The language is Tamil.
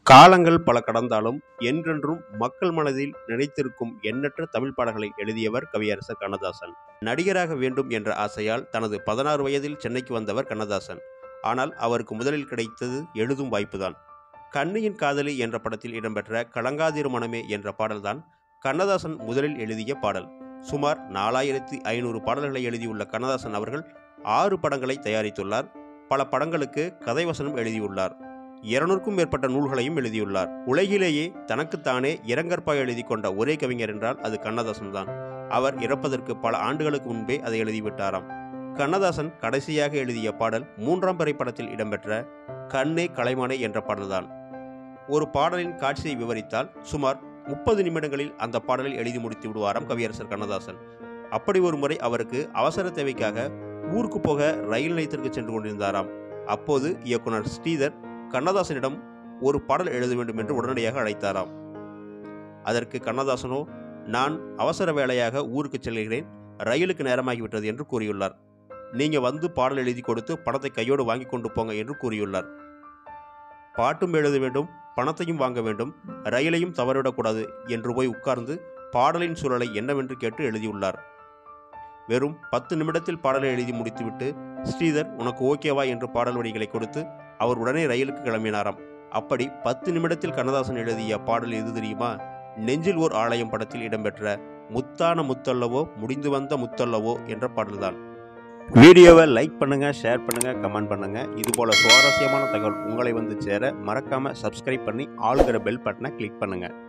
காலங்கள் பல கடந்தாலும் என்றென்றும் மக்கள் மனதில் நினைத்திருக்கும் எண்ணற்ற தமிழ் பாடல்களை எழுதியவர் கவியரசர் கண்ணதாசன் நடிகராக வேண்டும் என்ற ஆசையால் தனது பதினாறு வயதில் சென்னைக்கு வந்தவர் கண்ணதாசன் ஆனால் அவருக்கு முதலில் கிடைத்தது எழுதும் வாய்ப்புதான் கண்ணியின் காதலி என்ற படத்தில் இடம்பெற்ற கலங்காதிரு மனமே என்ற பாடல்தான் கண்ணதாசன் முதலில் எழுதிய பாடல் சுமார் நாலாயிரத்தி ஐநூறு பாடல்களை எழுதியுள்ள கண்ணதாசன் அவர்கள் ஆறு படங்களை தயாரித்துள்ளார் பல படங்களுக்கு கதைவசனம் எழுதியுள்ளார் இருநூறுக்கும் மேற்பட்ட நூல்களையும் எழுதியுள்ளார் உலகிலேயே தனக்குத்தானே இரங்கற்பா எழுதி கொண்ட ஒரே கவிஞர் என்றால் அது கண்ணதாசன் தான் அவர் இறப்பதற்கு பல ஆண்டுகளுக்கு முன்பே அதை எழுதிவிட்டாராம் கண்ணதாசன் கடைசியாக எழுதிய பாடல் மூன்றாம் பிறை படத்தில் இடம்பெற்ற கண்ணே கலைமானே என்ற பாடல்தான் ஒரு பாடலின் காட்சியை விவரித்தால் சுமார் முப்பது நிமிடங்களில் அந்த பாடலை எழுதி முடித்து விடுவாராம் கவியரசர் கண்ணதாசன் அப்படி ஒரு முறை அவருக்கு அவசர தேவைக்காக ஊருக்கு போக ரயில் நிலையத்திற்கு சென்று கொண்டிருந்தாராம் அப்போது இயக்குனர் ஸ்ரீதர் கண்ணதாசனிடம் ஒரு பாடல் எழுத வேண்டும் என்று உடனடியாக அழைத்தாராம் அதற்கு கண்ணதாசனோ நான் அவசர வேலையாக ஊருக்கு செல்கிறேன் ரயிலுக்கு நேரமாகிவிட்டது என்று கூறியுள்ளார் நீங்க வந்து பாடல் எழுதி கொடுத்து பணத்தை கையோடு வாங்கி கொண்டு போங்க என்று கூறியுள்ளார் பாட்டும் எழுத வேண்டும் பணத்தையும் வாங்க வேண்டும் ரயிலையும் தவறிவிடக்கூடாது என்று போய் உட்கார்ந்து பாடலின் சூழலை என்னவென்று கேட்டு எழுதியுள்ளார் வெறும் பத்து நிமிடத்தில் பாடலை எழுதி முடித்துவிட்டு ஸ்ரீதர் உனக்கு ஓகேவா என்று பாடல் வரிகளை கொடுத்து அவர் உடனே ரயிலுக்கு கிளம்பினாராம் அப்படி பத்து நிமிடத்தில் கண்ணதாசன் எழுதிய பாடல் எது தெரியுமா நெஞ்சில் ஓர் ஆலயம் படத்தில் இடம்பெற்ற முத்தான முத்தல்லவோ முடிந்து வந்த முத்தல்லவோ என்ற பாடல்தான் வீடியோவை லைக் பண்ணுங்க ஷேர் பண்ணுங்க கமெண்ட் பண்ணுங்க இது போல சுவாரஸ்யமான தகவல் உங்களை வந்து சேர மறக்காம சப்ஸ்கிரைப் பண்ணி ஆளுகிற பெல் பட்டனை கிளிக் பண்ணுங்க